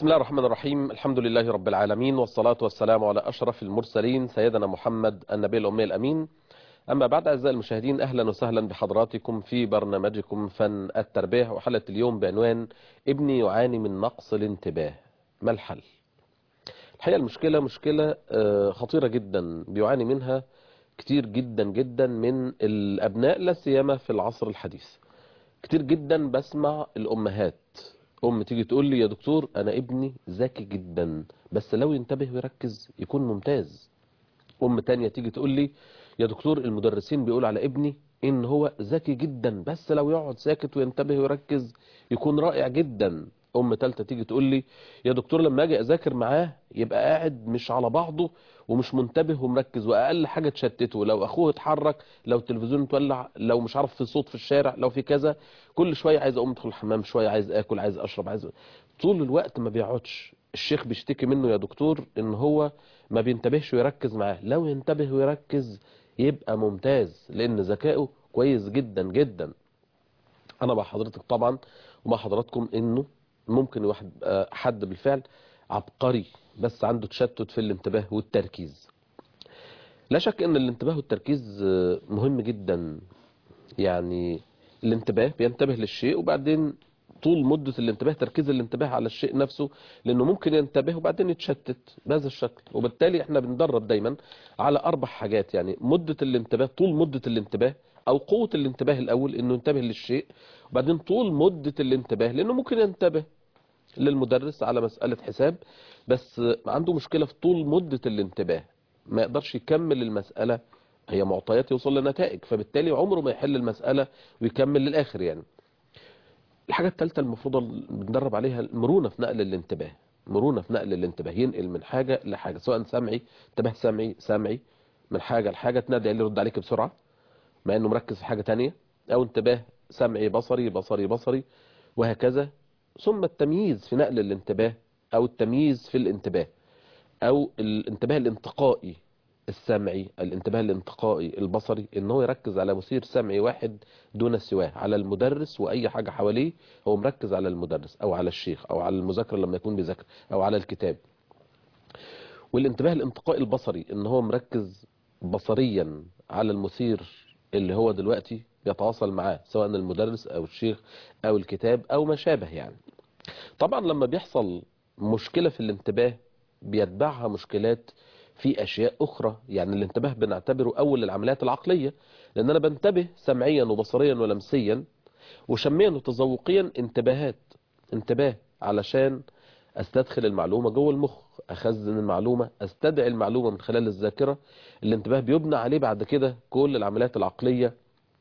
بسم الله الرحمن الرحيم الحمد لله رب العالمين والصلاة والسلام على أشرف المرسلين سيدنا محمد النبي الأمي الأمين أما بعد أعزائي المشاهدين أهلا وسهلا بحضراتكم في برنامجكم فن التربية وحلقة اليوم بعنوان ابني يعاني من نقص الانتباه ما الحل الحقيقة المشكلة مشكلة خطيرة جدا بيعاني منها كتير جدا جدا من الأبناء لا سيما في العصر الحديث كتير جدا بسمع الأمهات أم تيجي تقول لي يا دكتور أنا ابني ذكي جدا بس لو ينتبه ويركز يكون ممتاز أم تانية تيجي تقول لي يا دكتور المدرسين بيقولوا على ابني إن هو ذكي جدا بس لو يقعد ساكت وينتبه ويركز يكون رائع جدا أم تالتة تيجي تقول لي يا دكتور لما أجي أذاكر معاه يبقى قاعد مش على بعضه ومش منتبه ومركز وأقل حاجة تشتته لو أخوه اتحرك لو التلفزيون اتولع لو مش عارف في صوت في الشارع لو في كذا كل شوية عايز أقوم أدخل الحمام شوية عايز آكل عايز أشرب عايز طول الوقت ما بيقعدش الشيخ بيشتكي منه يا دكتور إن هو ما بينتبهش ويركز معاه لو ينتبه ويركز يبقى ممتاز لأن ذكائه كويس جدا جدا أنا مع حضرتك طبعا ومع حضراتكم إنه ممكن واحد حد بالفعل عبقري بس عنده تشتت في الانتباه والتركيز لا شك ان الانتباه والتركيز مهم جدا يعني الانتباه بينتبه للشيء وبعدين طول مدة الانتباه تركيز الانتباه على الشيء نفسه لانه ممكن ينتبه وبعدين يتشتت بهذا الشكل وبالتالي احنا بندرب دايما على اربع حاجات يعني مدة الانتباه طول مدة الانتباه او قوة الانتباه الاول انه ينتبه للشيء وبعدين طول مدة الانتباه لانه ممكن ينتبه للمدرس على مسألة حساب بس عنده مشكلة في طول مدة الانتباه ما يقدرش يكمل المسألة هي معطيات يوصل لنتائج فبالتالي عمره ما يحل المسألة ويكمل للآخر يعني الحاجة الثالثة المفروض بندرب عليها المرونة في نقل الانتباه مرونة في نقل الانتباه ينقل من حاجة لحاجة سواء سمعي انتباه سمعي سمعي من حاجة لحاجة تنادي عليه يرد عليك بسرعة مع انه مركز في حاجة تانية او انتباه سمعي بصري بصري بصري وهكذا ثم التمييز في نقل الانتباه او التمييز في الانتباه او الانتباه الانتقائي السمعي الانتباه الانتقائي البصري ان هو يركز على مثير سمعي واحد دون سواه على المدرس واي حاجة حواليه هو مركز على المدرس او على الشيخ او على المذاكرة لما يكون بيذاكر او على الكتاب والانتباه الانتقائي البصري ان هو مركز بصريا على المثير اللي هو دلوقتي يتواصل معاه سواء المدرس او الشيخ او الكتاب او ما شابه يعني طبعا لما بيحصل مشكلة في الانتباه بيتبعها مشكلات في اشياء اخرى يعني الانتباه بنعتبره اول العمليات العقلية لان انا بنتبه سمعيا وبصريا ولمسيا وشميا وتذوقيا انتباهات انتباه علشان استدخل المعلومة جوه المخ اخزن المعلومة استدعي المعلومة من خلال الذاكرة الانتباه بيبنى عليه بعد كده كل العمليات العقلية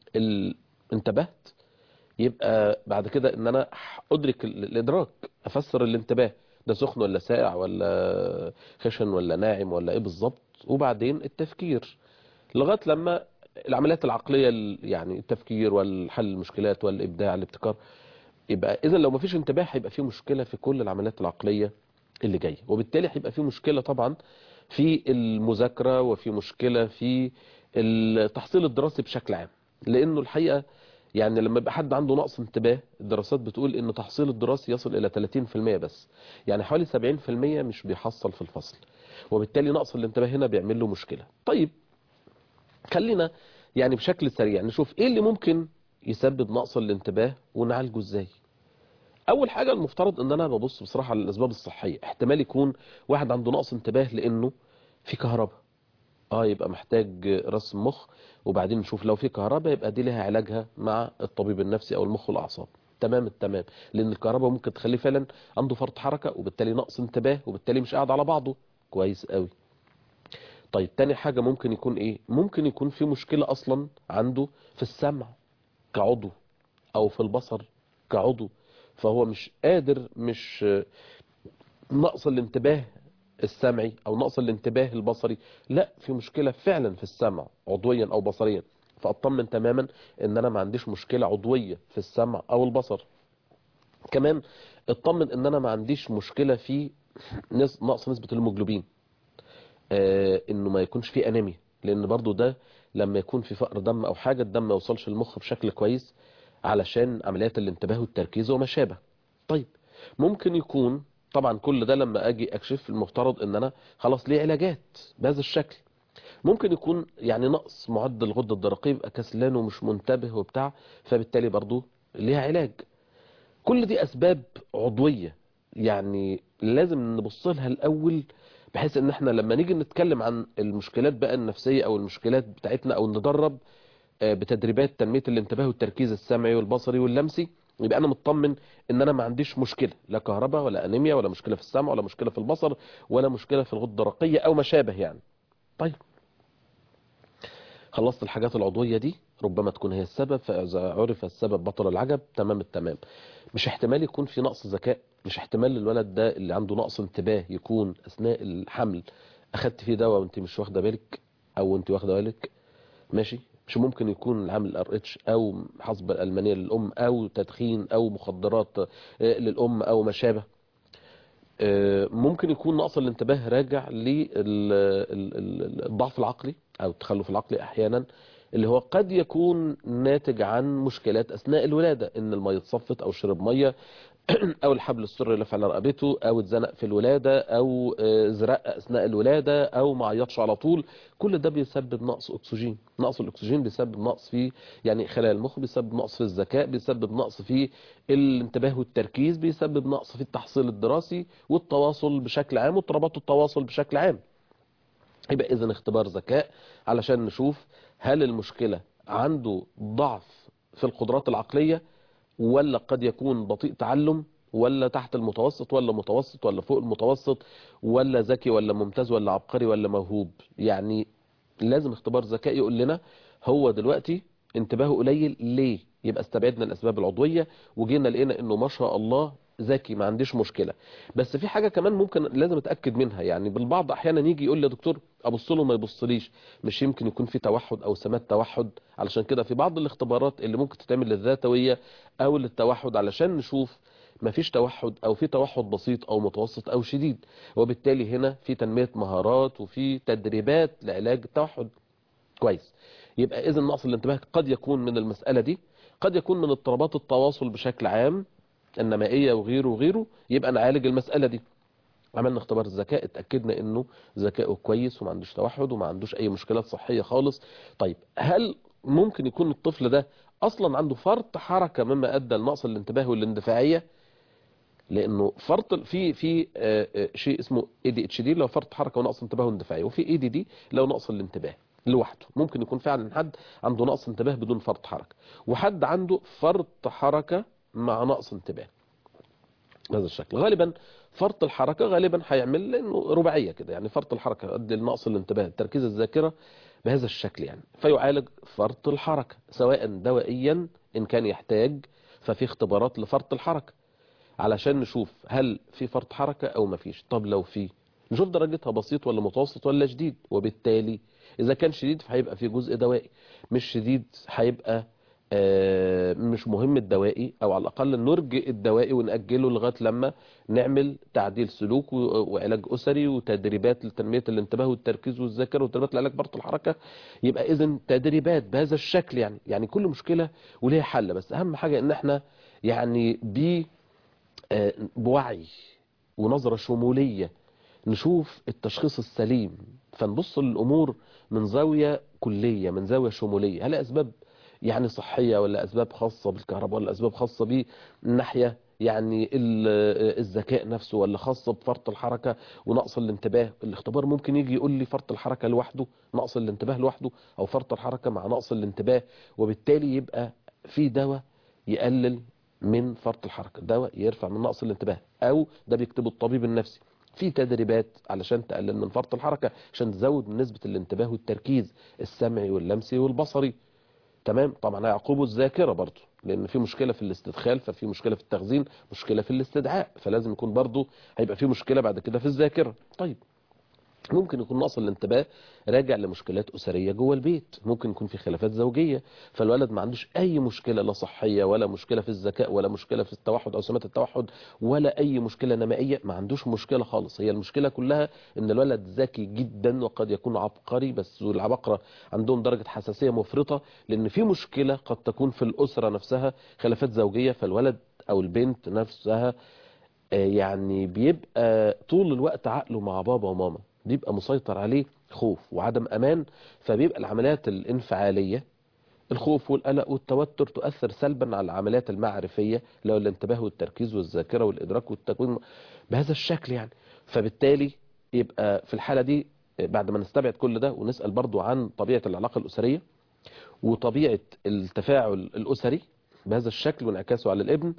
انتبهت يبقى بعد كده ان انا ادرك الادراك افسر الانتباه ده سخن ولا ساقع ولا خشن ولا ناعم ولا ايه بالظبط وبعدين التفكير لغايه لما العمليات العقليه يعني التفكير والحل المشكلات والابداع الابتكار يبقى اذا لو ما فيش انتباه هيبقى في مشكله في كل العمليات العقليه اللي جايه وبالتالي هيبقى في مشكله طبعا في المذاكره وفي مشكله في التحصيل الدراسي بشكل عام لانه الحقيقه يعني لما يبقى حد عنده نقص انتباه الدراسات بتقول ان تحصيل الدراسي يصل الى 30% بس يعني حوالي 70% مش بيحصل في الفصل وبالتالي نقص الانتباه هنا بيعمل له مشكلة طيب خلينا يعني بشكل سريع نشوف ايه اللي ممكن يسبب نقص الانتباه ونعالجه ازاي اول حاجة المفترض ان انا ببص بصراحة على الاسباب الصحية احتمال يكون واحد عنده نقص انتباه لانه في كهرباء اه يبقى محتاج رسم مخ وبعدين نشوف لو في كهرباء يبقى دي لها علاجها مع الطبيب النفسي او المخ والاعصاب تمام التمام لان الكهرباء ممكن تخليه فعلا عنده فرط حركة وبالتالي نقص انتباه وبالتالي مش قاعد على بعضه كويس قوي طيب تاني حاجة ممكن يكون ايه ممكن يكون في مشكلة اصلا عنده في السمع كعضو او في البصر كعضو فهو مش قادر مش نقص الانتباه السمعي او نقص الانتباه البصري لا في مشكلة فعلا في السمع عضويا او بصريا فاطمن تماما ان انا ما عنديش مشكلة عضوية في السمع او البصر كمان اطمن ان انا ما عنديش مشكلة في نقص نسبة الهيموجلوبين آه انه ما يكونش في انيميا لان برضو ده لما يكون في فقر دم او حاجة الدم ما يوصلش المخ بشكل كويس علشان عمليات الانتباه والتركيز وما شابه طيب ممكن يكون طبعا كل ده لما اجي اكشف المفترض ان انا خلاص ليه علاجات بهذا الشكل ممكن يكون يعني نقص معدل الغده الدرقيه يبقى كسلان ومش منتبه وبتاع فبالتالي برضو ليها علاج كل دي اسباب عضويه يعني لازم نبص لها الاول بحيث ان احنا لما نيجي نتكلم عن المشكلات بقى النفسيه او المشكلات بتاعتنا او ندرب آه، بتدريبات تنميه الانتباه والتركيز السمعي والبصري واللمسي يبقى انا مطمن ان انا ما عنديش مشكله لا كهرباء ولا انيميا ولا مشكله في السمع ولا مشكله في البصر ولا مشكله في الغده الدرقيه او ما شابه يعني طيب خلصت الحاجات العضويه دي ربما تكون هي السبب فاذا عرف السبب بطل العجب تمام التمام مش احتمال يكون في نقص ذكاء مش احتمال الولد ده اللي عنده نقص انتباه يكون اثناء الحمل اخدت فيه دواء وانت مش واخده بالك او انت واخده بالك ماشي مش ممكن يكون العامل ار اتش او حصبة الالمانيه للام او تدخين او مخدرات آه، للام او ما شابه آه، ممكن يكون نقص الانتباه راجع للضعف العقلي او التخلف العقلي احيانا اللي هو قد يكون ناتج عن مشكلات اثناء الولاده ان الميه اتصفت او شرب ميه او الحبل السري لف على رقبته او اتزنق في الولاده او آه، زرق اثناء الولاده او ما عيطش على طول كل ده بيسبب نقص اكسجين نقص الاكسجين بيسبب نقص في يعني خلايا المخ بيسبب نقص في الذكاء بيسبب نقص في الانتباه والتركيز بيسبب نقص في التحصيل الدراسي والتواصل بشكل عام واضطرابات التواصل بشكل عام يبقى اذا اختبار ذكاء علشان نشوف هل المشكله عنده ضعف في القدرات العقليه ولا قد يكون بطيء تعلم ولا تحت المتوسط ولا متوسط ولا فوق المتوسط ولا ذكي ولا ممتاز ولا عبقري ولا موهوب يعني لازم اختبار ذكاء يقول لنا هو دلوقتي انتباهه قليل ليه يبقى استبعدنا الاسباب العضويه وجينا لقينا انه ما شاء الله ذكي ما عنديش مشكله بس في حاجه كمان ممكن لازم اتاكد منها يعني بالبعض احيانا يجي يقول لي يا دكتور ابص له ما يبصليش مش يمكن يكون في توحد او سمات توحد علشان كده في بعض الاختبارات اللي ممكن تتعمل للذاتويه او للتوحد علشان نشوف ما فيش توحد او في توحد بسيط او متوسط او شديد وبالتالي هنا في تنميه مهارات وفي تدريبات لعلاج التوحد كويس يبقى اذا نقص الانتباه قد يكون من المساله دي قد يكون من اضطرابات التواصل بشكل عام النمائيه وغيره وغيره يبقى نعالج المساله دي عملنا اختبار الذكاء اتاكدنا انه ذكائه كويس وما عندوش توحد وما عندوش اي مشكلات صحيه خالص طيب هل ممكن يكون الطفل ده اصلا عنده فرط حركه مما ادى لنقص الانتباه والاندفاعيه لانه فرط في في آه، آه، شيء اسمه اي دي اتش دي لو فرط حركه ونقص انتباه واندفاعيه وفي اي دي دي لو نقص الانتباه لوحده ممكن يكون فعلا حد عنده نقص انتباه بدون فرط حركه وحد عنده فرط حركه مع نقص انتباه بهذا الشكل غالبا فرط الحركه غالبا هيعمل لانه رباعيه كده يعني فرط الحركه قد نقص الانتباه تركيز الذاكره بهذا الشكل يعني فيعالج فرط الحركه سواء دوائيا ان كان يحتاج ففي اختبارات لفرط الحركه علشان نشوف هل في فرط حركه او ما فيش طب لو في نشوف درجتها بسيط ولا متوسط ولا شديد وبالتالي اذا كان شديد فهيبقى في جزء دوائي مش شديد هيبقى آه، مش مهم الدوائي او على الاقل نرجئ الدوائي ونأجله لغايه لما نعمل تعديل سلوك و- وعلاج اسري وتدريبات لتنميه الانتباه والتركيز والذاكره وتدريبات لعلاج فرط الحركه يبقى اذا تدريبات بهذا الشكل يعني يعني كل مشكله وليها حل بس اهم حاجه ان احنا يعني ب آه، بوعي ونظره شموليه نشوف التشخيص السليم فنبص للامور من زاويه كليه من زاويه شموليه هل اسباب يعني صحيه ولا اسباب خاصه بالكهرباء ولا اسباب خاصه بالناحيه يعني ال- الذكاء نفسه ولا خاصه بفرط الحركه ونقص الانتباه الاختبار ممكن يجي يقول لي فرط الحركه لوحده نقص الانتباه لوحده او فرط الحركه مع نقص الانتباه وبالتالي يبقى في دواء يقلل من فرط الحركه دواء يرفع من نقص الانتباه او ده بيكتبه الطبيب النفسي في تدريبات علشان تقلل من فرط الحركه عشان تزود من نسبه الانتباه والتركيز السمعي واللمسي والبصري تمام طبعا هيعقبه الذاكره برضه لان في مشكله في الاستدخال ففي مشكله في التخزين مشكله في الاستدعاء فلازم يكون برضه هيبقى في مشكله بعد كده في الذاكره طيب ممكن يكون نقص الانتباه راجع لمشكلات أسرية جوه البيت ممكن يكون في خلافات زوجية فالولد ما عندوش أي مشكلة لا صحية ولا مشكلة في الذكاء ولا مشكلة في التوحد أو سمات التوحد ولا أي مشكلة نمائية ما عندوش مشكلة خالص هي المشكلة كلها إن الولد ذكي جدا وقد يكون عبقري بس العبقرة عندهم درجة حساسية مفرطة لأن في مشكلة قد تكون في الأسرة نفسها خلافات زوجية فالولد أو البنت نفسها آه، يعني بيبقى طول الوقت عقله مع بابا وماما بيبقى مسيطر عليه خوف وعدم امان فبيبقى العمليات الانفعاليه الخوف والقلق والتوتر تؤثر سلبا على العمليات المعرفيه اللي هو الانتباه والتركيز والذاكره والادراك والتكوين بهذا الشكل يعني فبالتالي يبقى في الحاله دي بعد ما نستبعد كل ده ونسال برضو عن طبيعه العلاقه الاسريه وطبيعه التفاعل الاسري بهذا الشكل وانعكاسه على الابن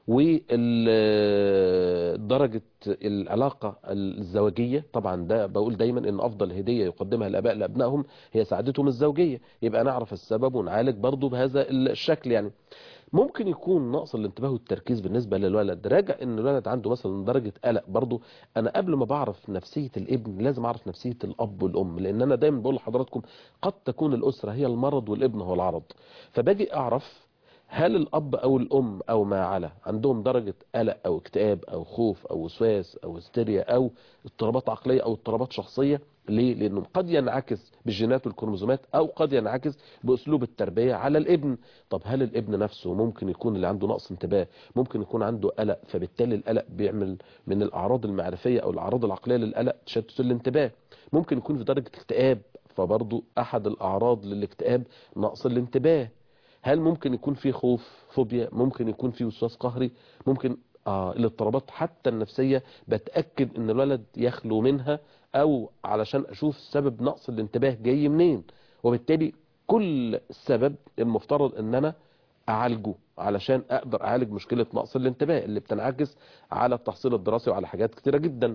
ودرجة العلاقة الزوجية طبعا ده بقول دايما ان افضل هدية يقدمها الاباء لابنائهم هي سعادتهم الزوجية يبقى نعرف السبب ونعالج برضو بهذا الشكل يعني ممكن يكون نقص الانتباه والتركيز بالنسبة للولد راجع ان الولد عنده مثلا درجة قلق برضو انا قبل ما بعرف نفسية الابن لازم اعرف نفسية الاب والام لان انا دايما بقول لحضراتكم قد تكون الاسرة هي المرض والابن هو العرض فباجي اعرف هل الأب أو الأم أو ما على عندهم درجة قلق أو اكتئاب أو خوف أو وسواس أو هستيريا أو اضطرابات عقلية أو اضطرابات شخصية ليه؟ لأنه قد ينعكس بالجينات والكروموزومات أو قد ينعكس بأسلوب التربية على الابن طب هل الابن نفسه ممكن يكون اللي عنده نقص انتباه ممكن يكون عنده قلق فبالتالي القلق بيعمل من الأعراض المعرفية أو الأعراض العقلية للقلق تشتت الانتباه ممكن يكون في درجة اكتئاب فبرضه أحد الأعراض للاكتئاب نقص الانتباه هل ممكن يكون في خوف فوبيا ممكن يكون في وسواس قهري ممكن آه الاضطرابات حتى النفسية بتأكد ان الولد يخلو منها او علشان اشوف سبب نقص الانتباه جاي منين وبالتالي كل سبب المفترض ان انا اعالجه علشان اقدر اعالج مشكلة نقص الانتباه اللي بتنعكس على التحصيل الدراسي وعلى حاجات كتيرة جدا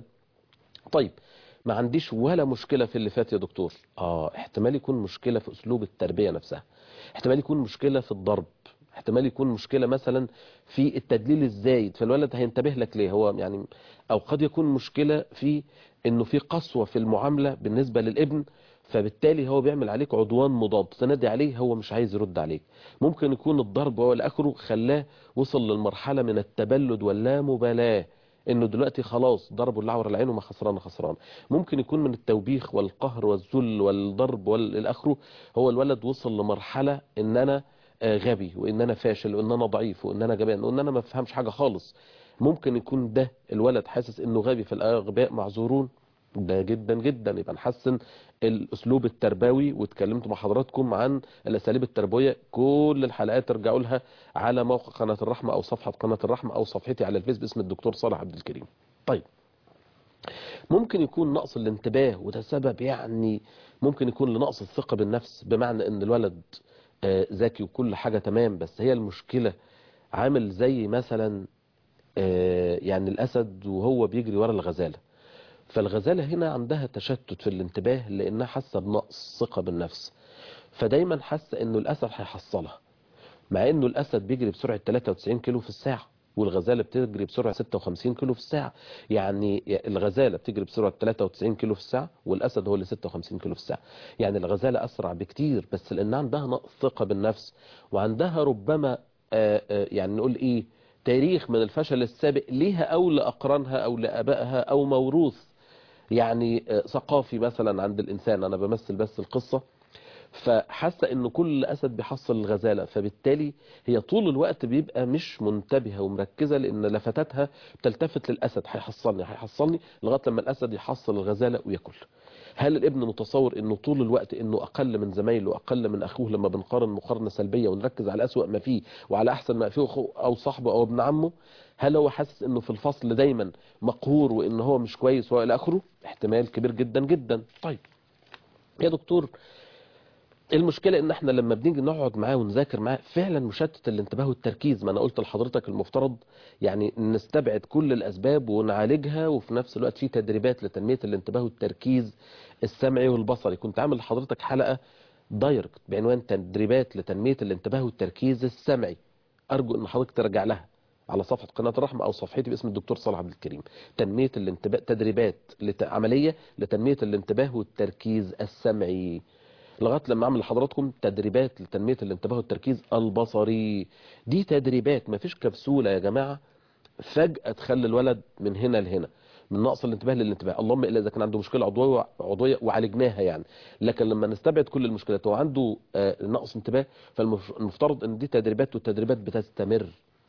طيب ما عنديش ولا مشكلة في اللي فات يا دكتور اه احتمال يكون مشكلة في اسلوب التربية نفسها احتمال يكون مشكلة في الضرب احتمال يكون مشكلة مثلا في التدليل الزايد فالولد هينتبه لك ليه هو يعني او قد يكون مشكلة في انه في قسوة في المعاملة بالنسبة للابن فبالتالي هو بيعمل عليك عدوان مضاد تنادي عليه هو مش عايز يرد عليك ممكن يكون الضرب هو الاخره خلاه وصل للمرحلة من التبلد واللامبالاة انه دلوقتي خلاص ضربوا اللعور العين وما خسران خسران ممكن يكون من التوبيخ والقهر والذل والضرب والاخره هو الولد وصل لمرحلة ان انا غبي وان انا فاشل وان انا ضعيف وان انا جبان وان انا ما بفهمش حاجة خالص ممكن يكون ده الولد حاسس انه غبي في الاغبياء معذورون ده جدا جدا يبقى نحسن الاسلوب التربوي واتكلمت مع حضراتكم عن الاساليب التربويه كل الحلقات ارجعوا لها على موقع قناه الرحمه او صفحه قناه الرحمه او صفحتي على الفيس باسم الدكتور صالح عبد الكريم طيب ممكن يكون نقص الانتباه وده سبب يعني ممكن يكون لنقص الثقه بالنفس بمعنى ان الولد ذكي وكل حاجه تمام بس هي المشكله عامل زي مثلا يعني الاسد وهو بيجري ورا الغزاله فالغزالة هنا عندها تشتت في الانتباه لانها حاسة بنقص ثقة بالنفس فدايما حاسة انه الاسد هيحصلها مع انه الاسد بيجري بسرعة 93 كيلو في الساعة والغزالة بتجري بسرعة 56 كيلو في الساعة يعني الغزالة بتجري بسرعة 93 كيلو في الساعة والاسد هو اللي 56 كيلو في الساعة يعني الغزالة اسرع بكتير بس لانها عندها نقص ثقة بالنفس وعندها ربما آآ آآ يعني نقول ايه تاريخ من الفشل السابق ليها او لاقرانها او لابائها او موروث يعني ثقافي مثلا عند الإنسان أنا بمثل بس القصة فحاسة ان كل أسد بيحصل الغزالة فبالتالي هي طول الوقت بيبقى مش منتبهة ومركزة لأن لفتاتها بتلتفت للأسد هيحصلني هيحصلني لغاية لما الأسد يحصل الغزالة وياكل هل الابن متصور انه طول الوقت انه اقل من زمايله واقل من اخوه لما بنقارن مقارنه سلبيه ونركز على اسوأ ما فيه وعلى احسن ما فيه اخوه او صاحبه او ابن عمه هل هو حاسس انه في الفصل دايما مقهور وان هو مش كويس والى اخره احتمال كبير جدا جدا طيب يا دكتور المشكلة ان احنا لما بنيجي نقعد معاه ونذاكر معاه فعلا مشتت الانتباه والتركيز ما انا قلت لحضرتك المفترض يعني نستبعد كل الاسباب ونعالجها وفي نفس الوقت في تدريبات لتنمية الانتباه والتركيز السمعي والبصري كنت عامل لحضرتك حلقة دايركت بعنوان تدريبات لتنمية الانتباه والتركيز السمعي ارجو ان حضرتك ترجع لها على صفحة قناة الرحمة أو صفحتي باسم الدكتور صالح عبد الكريم تنمية الانتباه تدريبات لت... عملية لتنمية الانتباه والتركيز السمعي لغايه لما اعمل لحضراتكم تدريبات لتنميه الانتباه والتركيز البصري دي تدريبات مفيش كبسوله يا جماعه فجاه تخلي الولد من هنا لهنا من نقص الانتباه للانتباه اللهم الا اذا كان عنده مشكله عضويه عضويه وعالجناها يعني لكن لما نستبعد كل المشكلات هو عنده آه نقص انتباه فالمفترض ان دي تدريبات والتدريبات بتستمر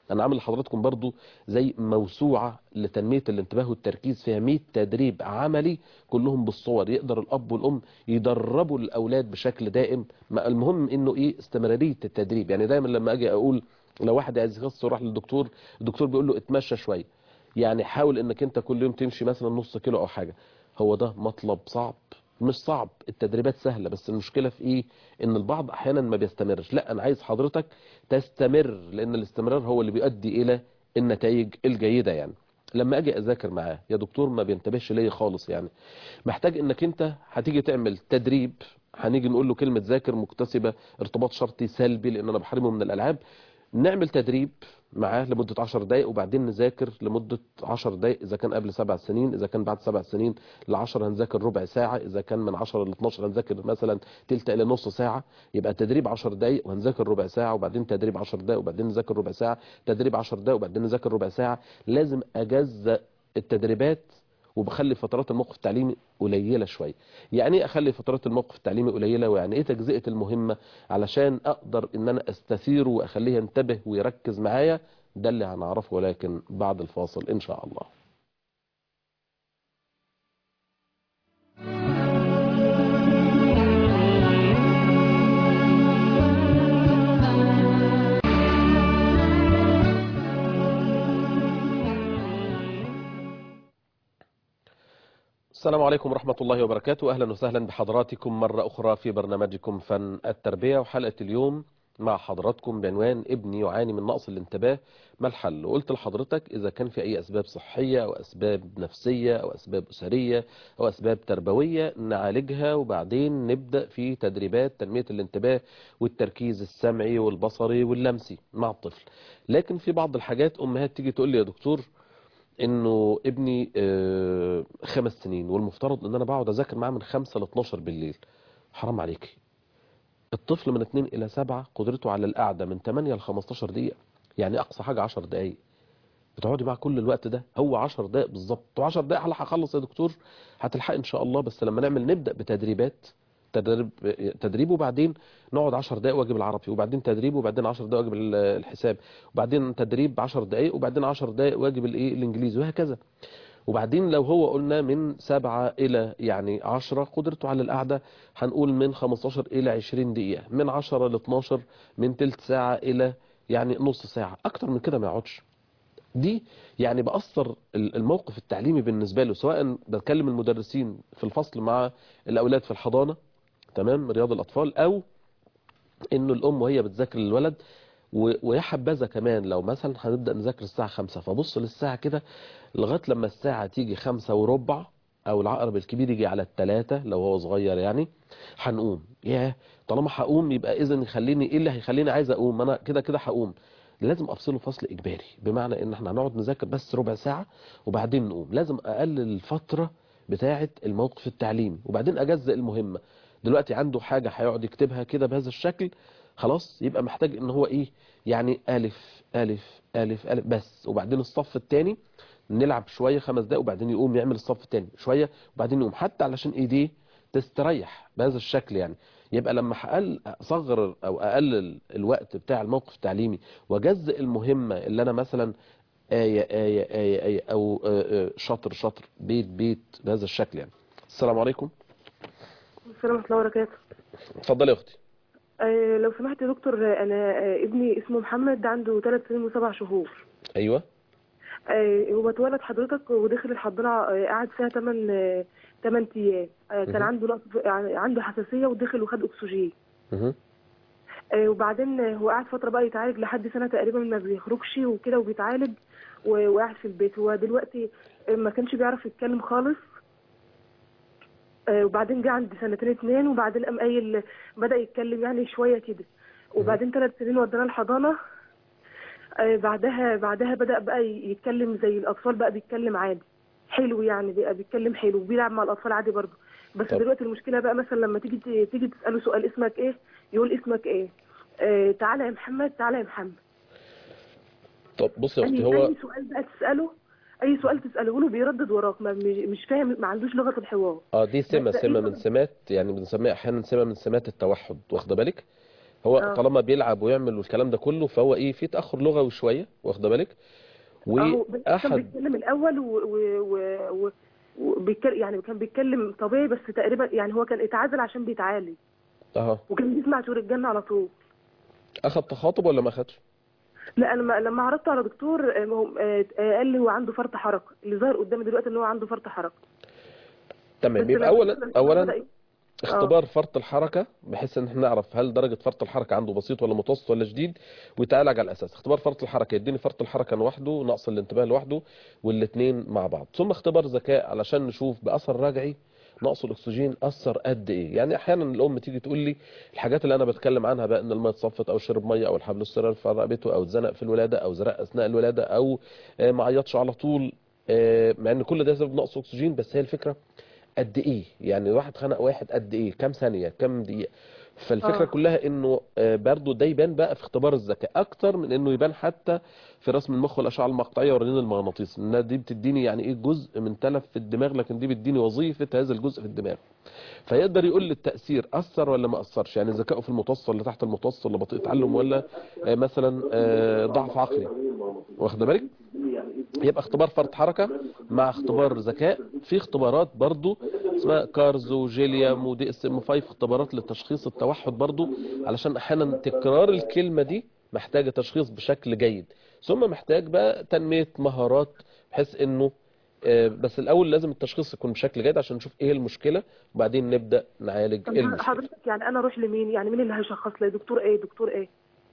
انا عامل لحضراتكم برضو زي موسوعة لتنمية الانتباه والتركيز فيها 100 تدريب عملي كلهم بالصور يقدر الاب والام يدربوا الاولاد بشكل دائم ما المهم انه ايه استمرارية التدريب يعني دايما لما اجي اقول لو واحد عايز يخس يروح للدكتور الدكتور بيقول له اتمشى شوية يعني حاول انك انت كل يوم تمشي مثلا نص كيلو او حاجة هو ده مطلب صعب مش صعب التدريبات سهلة بس المشكلة في ايه ان البعض احيانا ما بيستمرش لا انا عايز حضرتك تستمر لان الاستمرار هو اللي بيؤدي الى النتائج الجيدة يعني لما اجي اذاكر معاه يا دكتور ما بينتبهش ليا خالص يعني محتاج انك انت هتيجي تعمل تدريب هنيجي نقول له كلمة ذاكر مكتسبة ارتباط شرطي سلبي لان انا بحرمه من الالعاب نعمل تدريب معاه لمدة 10 دقايق وبعدين نذاكر لمدة 10 دقايق إذا كان قبل سبع سنين إذا كان بعد سبع سنين ل 10 هنذاكر ربع ساعة إذا كان من 10 ل 12 هنذاكر مثلا تلت إلى نص ساعة يبقى تدريب 10 دقايق وهنذاكر ربع ساعة وبعدين تدريب 10 دقايق وبعدين نذاكر ربع ساعة تدريب 10 دقايق وبعدين نذاكر ربع ساعة لازم أجزأ التدريبات وبخلي فترات الموقف التعليمي قليلة شوية يعني ايه اخلي فترات الموقف التعليمي قليلة ويعني ايه تجزئة المهمة علشان اقدر ان انا استثيره واخليه ينتبه ويركز معايا ده اللي هنعرفه ولكن بعد الفاصل ان شاء الله السلام عليكم ورحمة الله وبركاته أهلا وسهلا بحضراتكم مرة أخرى في برنامجكم فن التربية وحلقة اليوم مع حضراتكم بعنوان ابني يعاني من نقص الانتباه ما الحل وقلت لحضرتك إذا كان في أي أسباب صحية أو أسباب نفسية أو أسباب أسرية أو أسباب تربوية نعالجها وبعدين نبدأ في تدريبات تنمية الانتباه والتركيز السمعي والبصري واللمسي مع الطفل لكن في بعض الحاجات أمهات تيجي تقول لي يا دكتور انه ابني آه، خمس سنين والمفترض ان انا بقعد اذاكر معاه من 5 ل 12 بالليل حرام عليكي الطفل من 2 الى 7 قدرته على القعده من 8 ل 15 دقيقه يعني اقصى حاجه 10 دقائق بتقعدي معاه كل الوقت ده هو 10 دقائق بالظبط و10 دقائق هلحق اخلص يا دكتور هتلحق ان شاء الله بس لما نعمل نبدا بتدريبات تدريب تدريب وبعدين نقعد 10 دقائق واجب العربي وبعدين تدريب وبعدين 10 دقائق واجب ال- الحساب وبعدين تدريب 10 دقائق وبعدين 10 دقائق واجب الايه الانجليزي وهكذا وبعدين لو هو قلنا من 7 الى يعني 10 قدرته على القعده هنقول من 15 الى 20 دقيقه من 10 ل 12 من تلت ساعه الى يعني نص ساعه اكتر من كده ما يقعدش دي يعني بأثر ال- الموقف التعليمي بالنسبة له سواء بتكلم المدرسين في الفصل مع الأولاد في الحضانة تمام رياض الأطفال أو إنه الأم وهي بتذاكر للولد و- ويا حبذا كمان لو مثلا هنبدأ نذاكر الساعة خمسة فبص للساعة كده لغاية لما الساعة تيجي خمسة وربع أو العقرب الكبير يجي على التلاتة لو هو صغير يعني هنقوم ياه طالما هقوم يبقى إذا يخليني إيه اللي هيخليني عايز أقوم أنا كده كده هقوم لازم افصله فصل اجباري بمعنى ان احنا هنقعد نذاكر بس ربع ساعة وبعدين نقوم لازم اقلل الفترة بتاعة الموقف التعليمي وبعدين اجزء المهمة دلوقتي عنده حاجة هيقعد يكتبها كده بهذا الشكل خلاص يبقى محتاج ان هو ايه يعني الف الف الف الف بس وبعدين الصف الثاني نلعب شوية خمس دقايق وبعدين يقوم يعمل الصف الثاني شوية وبعدين يقوم حتى علشان ايديه تستريح بهذا الشكل يعني يبقى لما هقل اصغر او اقلل الوقت بتاع الموقف التعليمي واجزء المهمة اللي انا مثلا آية آية آية آية او آه، آه، شطر شطر بيت بيت بهذا الشكل يعني السلام عليكم السلام ورحمة الله وبركاته اتفضلي يا اختي آه لو سمحت يا دكتور آه، أنا آه ابني اسمه محمد عنده ثلاث سنين وسبع شهور ايوه آه هو اتولد حضرتك ودخل الحضانة آه قعد فيها 8 8 أيام آه كان مهم. عنده نقص يعني عنده حساسية ودخل وخد أكسجين مهم. آه وبعدين آه، هو قعد فترة بقى يتعالج لحد سنة تقريبا ما بيخرجش وكده وبيتعالج و- وقاعد في البيت هو دلوقتي آه، ما كانش بيعرف يتكلم خالص آه، وبعدين جه عند سنتين اتنين وبعدين قام قايل بدأ يتكلم يعني شوية كده وبعدين ثلاث سنين ودانا الحضانة آه، بعدها بعدها بدأ بقى يتكلم زي الأطفال بقى بيتكلم عادي حلو يعني بقى بيتكلم حلو وبيلعب مع الأطفال عادي برضه بس طب. دلوقتي المشكلة بقى مثلا لما تيجي تيجي تسأله سؤال اسمك ايه يقول اسمك ايه آه تعالى يا محمد تعالى يا محمد طب بصي يا اختي اي هو اي سؤال بقى تسأله اي سؤال تسأله له بيردد وراك ما مش مش فاهم ما عندوش لغة الحوار اه دي سمة بس سمة إيه من سمات يعني بنسميها احيانا سمة من سمات التوحد واخده بالك هو آه. طالما بيلعب ويعمل والكلام ده كله فهو ايه في تاخر لغوي شويه واخده بالك اهو كان واحد بيتكلم الاول و... و... و... و... وبيتكلم يعني كان بيتكلم طبيعي بس تقريبا يعني هو كان اتعزل عشان بيتعالج اه وكان بيسمع طيور الجنه على طول اخد تخاطب ولا ما اخدش لا انا ما- لما عرضته على دكتور آه، هو- آه، آه، قال لي هو عنده فرط حركه اللي ظاهر قدامي دلوقتي ان هو عنده فرط حركه تمام بس يبقى لما- اولا لما اولا بدأ- اختبار فرط الحركة بحيث ان احنا نعرف هل درجة فرط الحركة عنده بسيط ولا متوسط ولا شديد ويتعالج على الاساس اختبار فرط الحركة يديني فرط الحركة لوحده نقص الانتباه لوحده والاثنين مع بعض ثم اختبار ذكاء علشان نشوف باثر رجعي نقص الاكسجين اثر قد ايه يعني احيانا الام تيجي تقول لي الحاجات اللي انا بتكلم عنها بقى ان الميه اتصفت او شرب ميه او الحبل السري في رقبته او اتزنق في الولاده او زرق اثناء الولاده او آه، ما عيطش على طول آه، مع ان كل ده سبب نقص اكسجين بس هي الفكره قد ايه يعني واحد خنق واحد قد ايه كام ثانيه كام دقيقه فالفكره آه. كلها انه آه، برضو ده يبان بقى في اختبار الذكاء اكتر من انه يبان حتى في رسم المخ والاشعه المقطعيه ورنين المغناطيس انها دي بتديني يعني ايه جزء من تلف في الدماغ لكن دي بتديني وظيفه هذا الجزء في الدماغ فيقدر يقول لي التاثير اثر ولا ما اثرش يعني ذكائه في المتوسط ولا تحت المتوسط ولا بطيء تعلم ولا آه، مثلا آه، ضعف عقلي واخد بالك يبقى اختبار فرط حركة مع اختبار ذكاء في اختبارات برضو اسمها كارز وجيليام ودي اس ام 5 اختبارات لتشخيص التوحد برضو علشان احيانا تكرار الكلمة دي محتاجة تشخيص بشكل جيد ثم محتاج بقى تنمية مهارات بحيث انه آه، بس الاول لازم التشخيص يكون بشكل جيد عشان نشوف ايه المشكلة وبعدين نبدأ نعالج طب ايه المشكلة حضرتك يعني انا اروح لمين يعني مين اللي هيشخص لي دكتور ايه دكتور ايه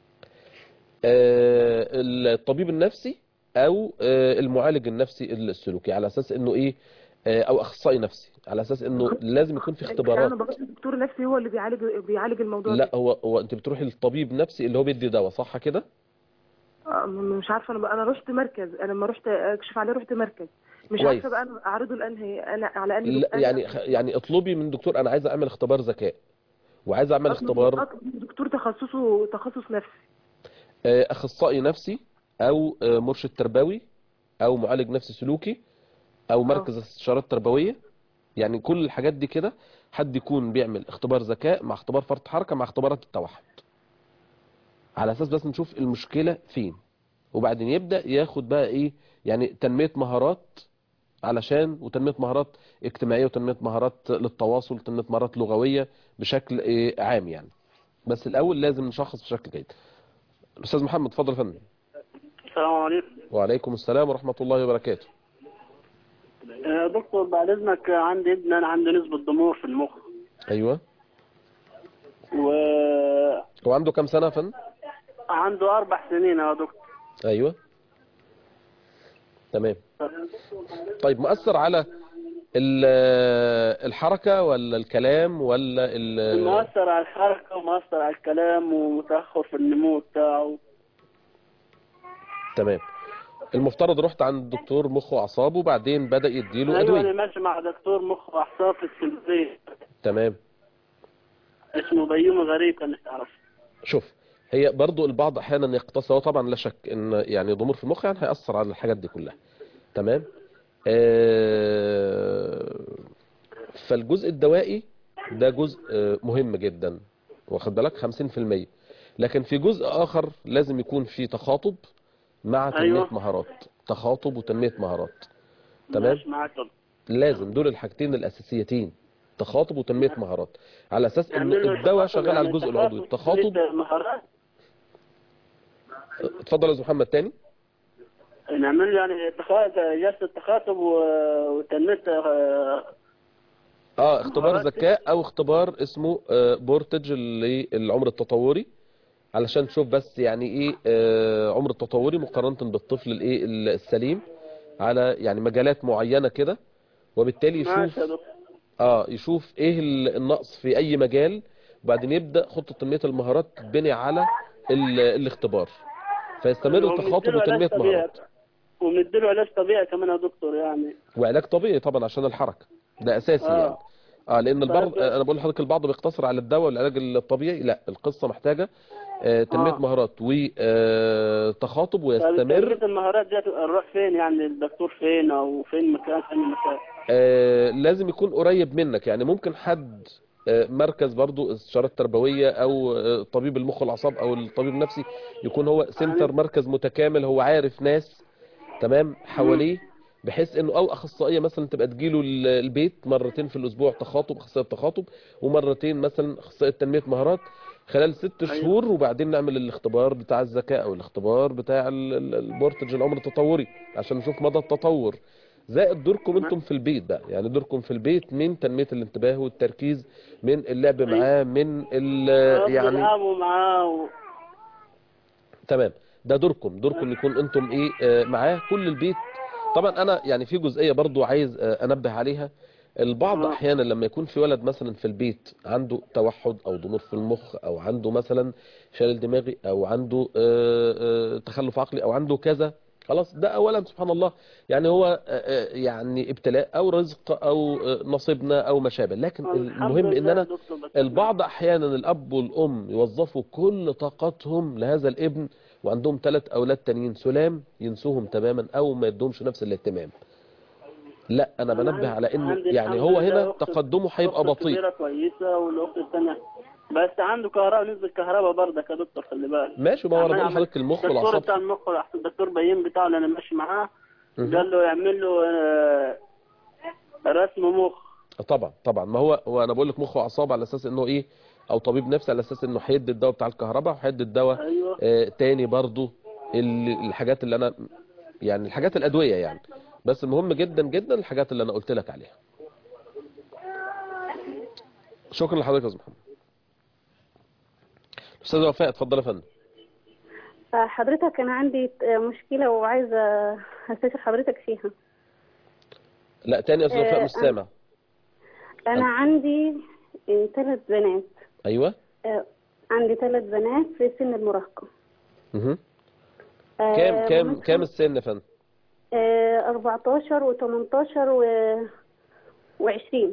آه، الطبيب النفسي او آه، المعالج النفسي السلوكي على اساس انه ايه آه، او اخصائي نفسي على اساس انه لازم يكون في انا اختبارات بروح لدكتور نفسي هو اللي بيعالج بيعالج الموضوع لا ده هو هو انت بتروحي للطبيب نفسي اللي هو بيدي دواء صح كده آه، م- مش عارفه انا انا رحت مركز انا لما رحت اكشف عليه رحت مركز مش كويس. عارفه بقى انا اعرضه لانهي انا على انهي لا دكتور- يعني خ- يعني اطلبي من دكتور انا عايز اعمل اختبار ذكاء وعايز اعمل أطلب- اختبار أطلب دكتور تخصصه تخصص نفسي آه، اخصائي نفسي او آه، مرشد تربوي او معالج نفسي سلوكي او مركز استشارات تربويه يعني كل الحاجات دي كده حد يكون بيعمل اختبار ذكاء مع اختبار فرط حركه مع اختبارات التوحد على اساس بس نشوف المشكله فين وبعدين يبدا ياخد بقى ايه يعني تنميه مهارات علشان وتنميه مهارات اجتماعيه وتنميه مهارات للتواصل وتنميه مهارات لغويه بشكل إيه عام يعني بس الاول لازم نشخص بشكل جيد الاستاذ محمد اتفضل يا فندم السلام عليكم وعليكم السلام ورحمه الله وبركاته يا دكتور بعد اذنك عندي ابن انا عنده نسبة ضمور في المخ ايوه وعنده هو عنده كام سنه يا فندم اربع سنين يا دكتور ايوه تمام طيب مؤثر على ال- الحركة ولا الكلام ولا ال- مؤثر على الحركة ومؤثر على الكلام ومتأخر في النمو بتاعه تمام المفترض رحت عند دكتور مخ واعصاب وبعدين بدأ يديله ايوه انا ادوية ماشي مع دكتور مخ واعصاب في اسكندرية تمام اسمه بيومي غريب كان تعرف شوف هي برضو البعض احيانا يقتصر هو طبعا لا شك ان يعني ضمور في المخ يعني هيأثر على الحاجات دي كلها تمام آه، فالجزء الدوائي ده جزء آه، مهم جدا واخد بالك 50% لكن في جزء اخر لازم يكون فيه تخاطب مع تنمية أيوة. مهارات تخاطب وتنمية مهارات تمام ماشي معاك يا دكتور. لازم دول الحاجتين الاساسيتين تخاطب وتنمية مهارات على اساس ان يعمل له الدواء تخاطب شغال على يعني الجزء العضوي تخاطب التخاطب تنمية مهارات اتفضل يا أستاذ محمد تاني نعمل له يعني تخاطب جلسة تخاطب و- وتنمية آه، اه اختبار مهارات ذكاء او اختبار اسمه آه، بورتج للعمر التطوري علشان تشوف بس يعني ايه آه، عمر التطوري مقارنة بالطفل الايه السليم على يعني مجالات معينة كده وبالتالي ماشي يشوف يا دكتور اه يشوف ايه ال- النقص في اي مجال وبعدين يبدأ خطة تنمية المهارات تبني على ال- الاختبار فيستمر التخاطب وتنمية مهارات ومديله علاج طبيعي كمان يا دكتور يعني وعلاج طبيعي طبعا عشان الحركة ده اساسي آه. يعني اه لان البعض طيب. انا بقول لحضرتك البعض بيقتصر على الدواء والعلاج الطبيعي لا القصة محتاجة آه تنمية آه. مهارات وتخاطب طب ويستمر تنمية المهارات دي نروح فين يعني الدكتور فين او فين مكان فين مكان آه لازم يكون قريب منك يعني ممكن حد آه، مركز برضو استشارات تربويه او آه، طبيب المخ والاعصاب او الطبيب النفسي يكون هو سنتر مركز متكامل هو عارف ناس تمام حواليه بحيث انه او اخصائيه مثلا تبقى تجيله ال- البيت مرتين في الاسبوع تخاطب اخصائيه تخاطب ومرتين مثلا اخصائيه تنميه مهارات خلال ست أيوة. شهور وبعدين نعمل الاختبار بتاع الذكاء او الاختبار بتاع ال- ال- البورتج العمر التطوري عشان نشوف مدى التطور زائد دوركم انتم في البيت بقى يعني دوركم في البيت من تنميه الانتباه والتركيز من اللعب أيوة. معاه من ال يعني يعني يلعبوا معاه و... تمام ده دوركم دوركم يكون انتم ايه آه، معاه كل البيت طبعا انا يعني في جزئيه برضو عايز آه، انبه عليها البعض آه. احيانا لما يكون في ولد مثلا في البيت عنده توحد او ضمور في المخ او عنده مثلا شلل دماغي او عنده آه، آه، تخلف عقلي او عنده كذا خلاص ده اولا سبحان الله يعني هو آه، آه، يعني ابتلاء او رزق او آه، نصيبنا او ما شابه لكن الحمد المهم ان لله انا يا دكتور بس البعض احيانا الاب والام يوظفوا كل طاقتهم لهذا الابن وعندهم ثلاث اولاد تانيين سلام ينسوهم تماما او ما يدومش نفس الاهتمام لا انا أنا بنبه عندي- على ان عندي يعني الحمد هو لله هنا أخت- تقدمه هيبقى أخت بطيء كبيرة كويسة والأخت الثانية بس عنده كهرباء نسبة كهرباء برضك يا دكتور خلي بالك ماشي ما هو انا عمل- بقول عمل- لحضرتك المخ الدكتور والاعصاب بتاع المخ والأعصاب، الدكتور بيين بتاعه اللي أنا ماشي معاه مهم. قال له يعمل له آه، رسم مخ طبعا طبعا ما هو هو انا بقول لك مخ واعصاب على اساس انه ايه او طبيب نفسي على اساس انه هيدي الدواء بتاع الكهرباء وهيدي الدواء أيوه آه، تاني برضو ال- الحاجات اللي انا يعني الحاجات الادويه يعني بس المهم جدا جدا الحاجات اللي انا قلت لك عليها شكرا لحضرتك يا استاذ محمد استاذ وفاء اتفضل يا فندم حضرتك أنا عندي مشكلة وعايزة أستشير حضرتك فيها لا تاني يا استاذ وفاء آه، مش سامع أنا عندي ثلاث بنات ايوه آه، عندي ثلاث بنات في سن المراهقة مهم. آه، كام كام مامتهم، كام السن يا فندم آه، 14 و18 و و20